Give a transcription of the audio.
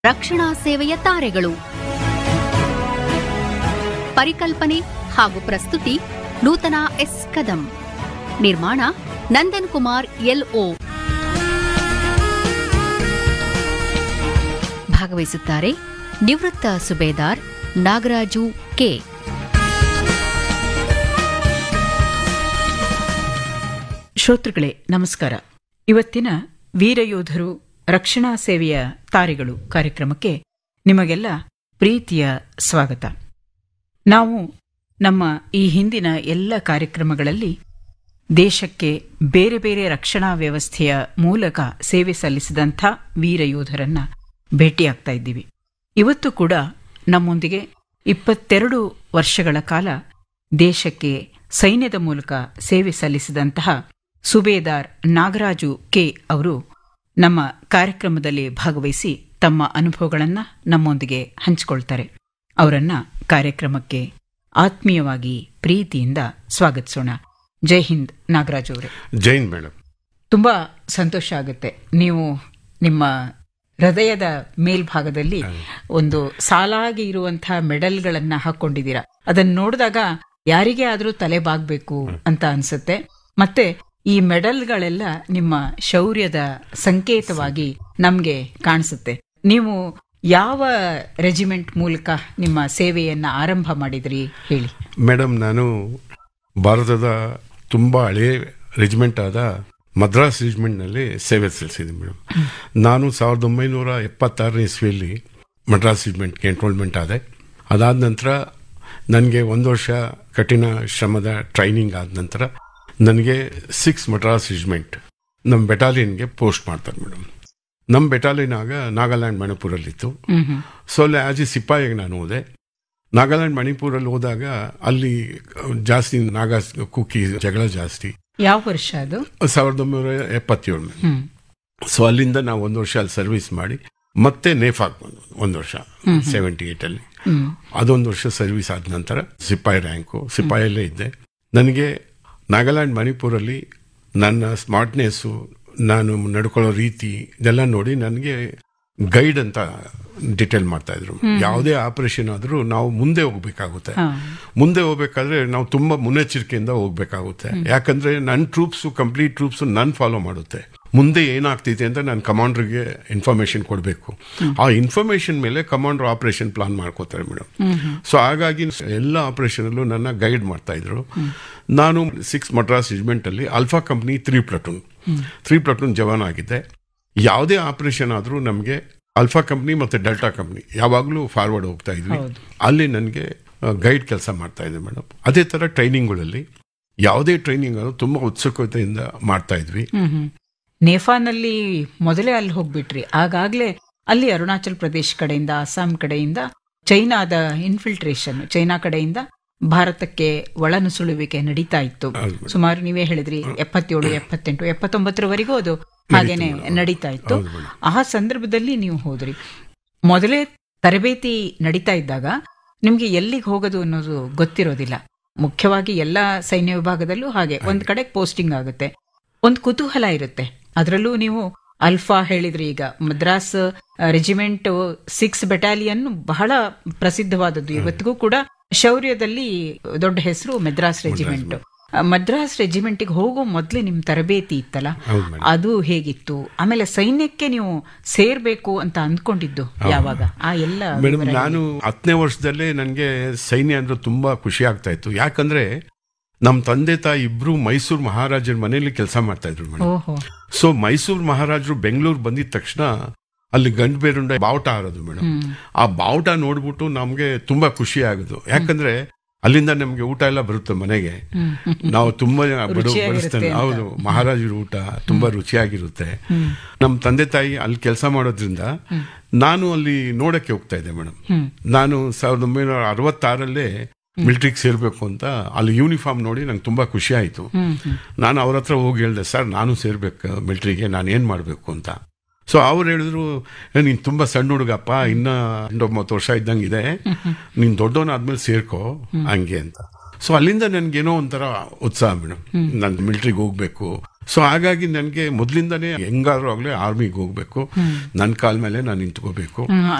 ರಕ್ಷಣಾ ಸೇವೆಯ ತಾರೆಗಳು ಪರಿಕಲ್ಪನೆ ಹಾಗೂ ಪ್ರಸ್ತುತಿ ನೂತನ ಎಸ್ ಕದಂ ನಿರ್ಮಾಣ ನಂದನ್ ಕುಮಾರ್ ಎಲ್ಒ ಭಾಗವಹಿಸುತ್ತಾರೆ ನಿವೃತ್ತ ಸುಬೇದಾರ್ ನಾಗರಾಜು ಕೆ ಶ್ರೋತೃಗಳೇ ನಮಸ್ಕಾರ ಇವತ್ತಿನ ವೀರಯೋಧರು ರಕ್ಷಣಾ ಸೇವೆಯ ತಾರೆಗಳು ಕಾರ್ಯಕ್ರಮಕ್ಕೆ ನಿಮಗೆಲ್ಲ ಪ್ರೀತಿಯ ಸ್ವಾಗತ ನಾವು ನಮ್ಮ ಈ ಹಿಂದಿನ ಎಲ್ಲ ಕಾರ್ಯಕ್ರಮಗಳಲ್ಲಿ ದೇಶಕ್ಕೆ ಬೇರೆ ಬೇರೆ ರಕ್ಷಣಾ ವ್ಯವಸ್ಥೆಯ ಮೂಲಕ ಸೇವೆ ಸಲ್ಲಿಸಿದಂಥ ವೀರಯೋಧರನ್ನ ಭೇಟಿಯಾಗ್ತಾ ಇದ್ದೀವಿ ಇವತ್ತು ಕೂಡ ನಮ್ಮೊಂದಿಗೆ ಇಪ್ಪತ್ತೆರಡು ವರ್ಷಗಳ ಕಾಲ ದೇಶಕ್ಕೆ ಸೈನ್ಯದ ಮೂಲಕ ಸೇವೆ ಸಲ್ಲಿಸಿದಂತಹ ಸುಬೇದಾರ್ ನಾಗರಾಜು ಕೆ ಅವರು ನಮ್ಮ ಕಾರ್ಯಕ್ರಮದಲ್ಲಿ ಭಾಗವಹಿಸಿ ತಮ್ಮ ಅನುಭವಗಳನ್ನು ನಮ್ಮೊಂದಿಗೆ ಹಂಚಿಕೊಳ್ತಾರೆ ಅವರನ್ನ ಕಾರ್ಯಕ್ರಮಕ್ಕೆ ಆತ್ಮೀಯವಾಗಿ ಪ್ರೀತಿಯಿಂದ ಸ್ವಾಗತಿಸೋಣ ಜೈ ಹಿಂದ್ ನಾಗರಾಜು ಅವರೇ ಜೈನ್ ಮೇಡಮ್ ತುಂಬಾ ಸಂತೋಷ ಆಗುತ್ತೆ ನೀವು ನಿಮ್ಮ ಹೃದಯದ ಮೇಲ್ಭಾಗದಲ್ಲಿ ಒಂದು ಸಾಲಾಗಿ ಇರುವಂತಹ ಮೆಡಲ್ಗಳನ್ನ ಹಾಕೊಂಡಿದ್ದೀರಾ ಅದನ್ನ ನೋಡಿದಾಗ ಯಾರಿಗೇ ಆದ್ರೂ ತಲೆ ಬಾಗ್ಬೇಕು ಅಂತ ಅನ್ಸುತ್ತೆ ಮತ್ತೆ ಈ ಮೆಡಲ್ಗಳೆಲ್ಲ ನಿಮ್ಮ ಶೌರ್ಯದ ಸಂಕೇತವಾಗಿ ನಮ್ಗೆ ಕಾಣಿಸುತ್ತೆ ನೀವು ಯಾವ ರೆಜಿಮೆಂಟ್ ಮೂಲಕ ನಿಮ್ಮ ಸೇವೆಯನ್ನ ಆರಂಭ ಮಾಡಿದ್ರಿ ಹೇಳಿ ಮೇಡಮ್ ನಾನು ಭಾರತದ ತುಂಬ ಹಳೆಯ ರೆಜಿಮೆಂಟ್ ಆದ ಮದ್ರಾಸ್ ರೆಜಿಮೆಂಟ್ನಲ್ಲಿ ಸೇವೆ ಸಲ್ಲಿಸಿದ್ದೀನಿ ಮೇಡಮ್ ನಾನು ಸಾವಿರದ ಒಂಬೈನೂರ ಎಪ್ಪತ್ತಾರನೇ ಇಸ್ವಿಯಲ್ಲಿ ಮದ್ರಾಸ್ ರೆಜಿಮೆಂಟ್ಗೆ ಎನ್ರೋಲ್ಮೆಂಟ್ ಆದೆ ಅದಾದ ನಂತರ ನನಗೆ ಒಂದು ವರ್ಷ ಕಠಿಣ ಶ್ರಮದ ಟ್ರೈನಿಂಗ್ ಆದ ನಂತರ ನನಗೆ ಸಿಕ್ಸ್ ಮದ್ರಾಸ್ ರೆಜಿಮೆಂಟ್ ನಮ್ಮ ಬೆಟಾಲಿಯನ್ಗೆ ಪೋಸ್ಟ್ ಮಾಡ್ತಾರೆ ಮೇಡಮ್ ನಮ್ಮ ಬೆಟಾಲಿಯನ್ ಆಗ ನಾಗಾಲ್ಯಾಂಡ್ ಮಣಿಪುರಲ್ಲಿತ್ತು ಸೊ ಅಲ್ಲಿ ಆಸ್ ಎ ಸಿಪಾಯಿಗೆ ನಾನು ಹೋದೆ ನಾಗಾಲ್ಯಾಂಡ್ ಮಣಿಪುರಲ್ಲಿ ಹೋದಾಗ ಅಲ್ಲಿ ಜಾಸ್ತಿ ನಾಗಾ ಕುಕ್ಕಿ ಜಗಳ ಜಾಸ್ತಿ ಯಾವ ವರ್ಷ ಅದು ಸಾವಿರದ ಒಂಬೈನೂರ ಎಪ್ಪತ್ತೇಳು ಹ್ಮ್ ಸೊ ಅಲ್ಲಿಂದ ನಾವು ಒಂದು ವರ್ಷ ಅಲ್ಲಿ ಸರ್ವಿಸ್ ಮಾಡಿ ಮತ್ತೆ ನೇಫಾಕ್ ಬಂದು ಒಂದು ವರ್ಷ ಸೆವೆಂಟಿ ಏಟಲ್ಲಿ ಹ್ಮ್ ಅದೊಂದು ವರ್ಷ ಸರ್ವಿಸ್ ಆದ ನಂತರ ಸಿಪಾಯಿ ರ್ಯಾಂಕು ಸಿಪಾಯಲ್ಲೇ ಇದ್ದೆ ನನಗೆ ನಾಗಾಲ್ಯಾಂಡ್ ಮಣಿಪುರಲ್ಲಿ ನನ್ನ ಸ್ಮಾರ್ಟ್ನೆಸ್ಸು ನಾನು ನಡ್ಕೊಳ್ಳೋ ರೀತಿ ಇದೆಲ್ಲ ನೋಡಿ ನನಗೆ ಗೈಡ್ ಅಂತ ಡಿಟೇಲ್ ಮಾಡ್ತಾ ಇದ್ರು ಯಾವುದೇ ಆಪರೇಷನ್ ಆದರೂ ನಾವು ಮುಂದೆ ಹೋಗ್ಬೇಕಾಗುತ್ತೆ ಹಾ. ಮುಂದೆ ಹೋಗ್ಬೇಕಾದ್ರೆ ನಾವು ತುಂಬಾ ಮುನ್ನೆಚ್ಚರಿಕೆಯಿಂದ ಹೋಗ್ಬೇಕಾಗುತ್ತೆ ಯಾಕಂದ್ರೆ ನನ್ನ ಟ್ರೂಪ್ಸ್ ಕಂಪ್ಲೀಟ್ ಟ್ರೂಪ್ಸ್ ನನ್ ಫಾಲೋ ಮಾಡುತ್ತೆ ಮುಂದೆ ಏನಾಗ್ತೈತೆ ಅಂತ ನಾನು ಕಮಾಂಡರ್ಗೆ ಇನ್ಫಾರ್ಮೇಶನ್ ಕೊಡಬೇಕು ಆ ಇನ್ಫಾರ್ಮೇಶನ್ ಮೇಲೆ ಕಮಾಂಡರ್ ಆಪರೇಷನ್ ಪ್ಲಾನ್ ಮಾಡ್ಕೋತಾರೆ ಮೇಡಮ್ ಸೊ ಹಾಗಾಗಿ ಎಲ್ಲ ಆಪರೇಷನ್ ಅಲ್ಲೂ ನನ್ನ ಗೈಡ್ ಮಾಡ್ತಾ ಇದ್ರು ನಾನು ಸಿಕ್ಸ್ ಮಡ್ರಾಸ್ ರೆಜಿಮೆಂಟ್ ಅಲ್ಲಿ alpha company three platoon three platoon ಜವಾನ್ ಆಗಿದ್ದೆ ಯಾವುದೇ ಆಪರೇಷನ್ ಆದರೂ ನಮಗೆ ಅಲ್ಫಾ ಕಂಪ್ನಿ ಮತ್ತೆ ಡೆಲ್ಟಾ ಕಂಪ್ನಿ ಯಾವಾಗಲೂ ಫಾರ್ವರ್ಡ್ ಹೋಗ್ತಾ ಇದ್ವಿ ಹೌದು. ಅಲ್ಲಿ ನನಗೆ ಗೈಡ್ ಕೆಲಸ ಮಾಡ್ತಾ ಇದ್ದೆ ಮೇಡಮ್ ಅದೇ ತರ ಟ್ರೈನಿಂಗ್ಗಳಲ್ಲಿ ಯಾವುದೇ ಟ್ರೈನಿಂಗ್ ಅನ್ನು ತುಂಬಾ ಉತ್ಸುಕತೆಯಿಂದ ಮಾಡ್ತಾ ಇದ್ವಿ ಹ್ಮ್ ಹ್ಮ್. ನೇಫಾನಲ್ಲಿ ಮೊದಲೇ ಅಲ್ಲಿ ಹೋಗ್ಬಿಟ್ರಿ ಆಗಾಗ್ಲೇ ಅಲ್ಲಿ ಅರುಣಾಚಲ್ ಪ್ರದೇಶ್ ಕಡೆಯಿಂದ ಅಸ್ಸಾಂ ಕಡೆಯಿಂದ ಚೈನಾದ ಇನ್ಫಿಲ್ಟ್ರೇಷನ್ ಚೈನಾ ಕಡೆಯಿಂದ ಭಾರತಕ್ಕೆ ಒಳನುಸುಳುವಿಕೆ ನಡೀತಾ ಇತ್ತು ಹೌದು ಮೇಡಮ್. ಸುಮಾರು ನೀವೇ ಹೇಳಿದ್ರಿ ಎಪ್ಪತ್ತೇಳು ಎಪ್ಪತ್ತೆಂಟು ಎಪ್ಪತ್ತೊಂಬತ್ತರವರೆಗೂ ಅದು ಹಾಗೇನೆ ನಡೀತಾ ಇತ್ತು ಹೌದು ಮೇಡಮ್. ಆ ಸಂದರ್ಭದಲ್ಲಿ ನೀವು ಹೋದ್ರಿ ಮೊದಲೇ ತರಬೇತಿ ನಡೀತಾ ಇದ್ದಾಗ ನಿಮ್ಗೆ ಎಲ್ಲಿಗೆ ಹೋಗೋದು ಅನ್ನೋದು ಗೊತ್ತಿರೋದಿಲ್ಲ ಮುಖ್ಯವಾಗಿ ಎಲ್ಲಾ ಸೈನ್ಯ ವಿಭಾಗದಲ್ಲೂ ಹಾಗೆ ಒಂದ್ ಕಡೆ ಪೋಸ್ಟಿಂಗ್ ಆಗುತ್ತೆ ಒಂದ್ ಕುತೂಹಲ ಇರುತ್ತೆ ಅದರಲ್ಲೂ ನೀವು ಅಲ್ಫಾ ಹೇಳಿದ್ರಿ ಈಗ ಮದ್ರಾಸ್ ರೆಜಿಮೆಂಟ್ ಸಿಕ್ಸ್ ಬೆಟಾಲಿಯನ್ ಬಹಳ ಪ್ರಸಿದ್ಧವಾದದ್ದು ಇವತ್ತಿಗೂ ಕೂಡ ಶೌರ್ಯದಲ್ಲಿ ದೊಡ್ಡ ಹೆಸರು ಮದ್ರಾಸ್ ರೆಜಿಮೆಂಟ್ ಮದ್ರಾಸ್ ರೆಜಿಮೆಂಟ್ಗೆ ಹೋಗೋ ಮೊದ್ಲೇ ನಿಮ್ ತರಬೇತಿ ಇತ್ತಲ್ಲ ಹೌದು ಮೇಡಮ್ ಅದು ಹೇಗಿತ್ತು ಆಮೇಲೆ ಸೈನ್ಯಕ್ಕೆ ನೀವು ಸೇರ್ಬೇಕು ಅಂತ ಅಂದ್ಕೊಂಡಿದ್ದು ಯಾವಾಗ ಆ ಎಲ್ಲ ಮೇಡಮ್ ವಿವರ ನಾನು ಹತ್ತನೇ ವರ್ಷದಲ್ಲೇ ನನಗೆ ಸೈನ್ಯ ಅಂದ್ರೆ ತುಂಬಾ ಖುಷಿ ಆಗ್ತಾ ಇತ್ತು ಯಾಕಂದ್ರೆ ನಮ್ಮ ತಂದೆ ತಾಯಿ ಇಬ್ರು ಮೈಸೂರು ಮಹಾರಾಜರ ಮನೆಯಲ್ಲಿ ಕೆಲಸ ಮಾಡ್ತಾ ಇದ್ರು ಮೇಡಮ್ ಓಹೋ ಸೊ ಮೈಸೂರು ಮಹಾರಾಜರು ಬೆಂಗಳೂರು ಬಂದಿದ ತಕ್ಷಣ ಅಲ್ಲಿ ಗಂಡು ಬೇರುಂಡ ಬಾವುಟ ಆರೋದು ಮೇಡಮ್ ಆ ಬಾವುಟ ನೋಡ್ಬಿಟ್ಟು ನಮ್ಗೆ ತುಂಬಾ ಖುಷಿ ಆಗೋದು ಯಾಕಂದ್ರೆ ಅಲ್ಲಿಂದ ನಮ್ಗೆ ಊಟ ಎಲ್ಲ ಬರುತ್ತೆ ಮನೆಗೆ ನಾವು ತುಂಬಾ ಬಡ ರುಚಿಯಾಗಿರುತ್ತೆ ಬಡಿಸ್ತೇವೆ ಅಂತ. ಹೌದು ಮಹಾರಾಜರ ಊಟ ತುಂಬಾ ರುಚಿಯಾಗಿರುತ್ತೆ ನಮ್ಮ ತಂದೆ ತಾಯಿ ಅಲ್ಲಿ ಕೆಲಸ ಮಾಡೋದ್ರಿಂದ ನಾನು ಅಲ್ಲಿ ನೋಡಕ್ಕೆ ಹೋಗ್ತಾ ಇದ್ದೆ ಮೇಡಮ್ ನಾನು ಸಾವಿರದ ಒಂಬೈನೂರ ಅರವತ್ತಾರಲ್ಲೇ ಮಿಲಿಟ್ರಿಗೆ ಸೇರ್ಬೇಕು ಅಂತ ಅಲ್ಲಿ ಯೂನಿಫಾರ್ಮ್ ನೋಡಿ ನಂಗೆ ತುಂಬಾ ಖುಷಿ ಆಯ್ತು ನಾನು ಅವ್ರ ಹತ್ರ ಹೋಗಿ ಹೇಳ್ದೆ ಸರ್ ನಾನು ಸೇರ್ಬೇಕು ಮಿಲಿಟ್ರಿಗೆ ನಾನು ಏನ್ ಮಾಡ್ಬೇಕು ಅಂತ ಸೊ ಅವ್ರು ಹೇಳಿದ್ರು "ಏ, ನೀನ್ ತುಂಬಾ ಸಣ್ಣ ಹುಡುಗಪ್ಪ ಇನ್ನ ಒಂಬತ್ತು ವರ್ಷ ಇದ್ದಂಗೆ ಇದೆ ನೀನ್ ದೊಡ್ಡವನಾದ್ಮೇಲೆ ಸೇರ್ಕೋ ಹಂಗೆ ಅಂತ ಸೊ ಅಲ್ಲಿಂದ ನನ್ಗೇನೋ ಒಂಥರ ಉತ್ಸಾಹ ಮೇಡಮ್ ನಾನು ಮಿಲಿಟ್ರಿಗೆ ಹೋಗ್ಬೇಕು ಸೊ ಹಾಗಾಗಿ ನನಗೆ ಮೊದಲಿಂದನೇ ಹೆಂಗಾದ್ರೂ ಆಗಲಿ ಆರ್ಮಿಗೆ ಹೋಗ್ಬೇಕು ನನ್ನ ಕಾಲ ಮೇಲೆ ನಾನು ನಿಂತ್ಕೋಬೇಕು ಹ್ಮ್,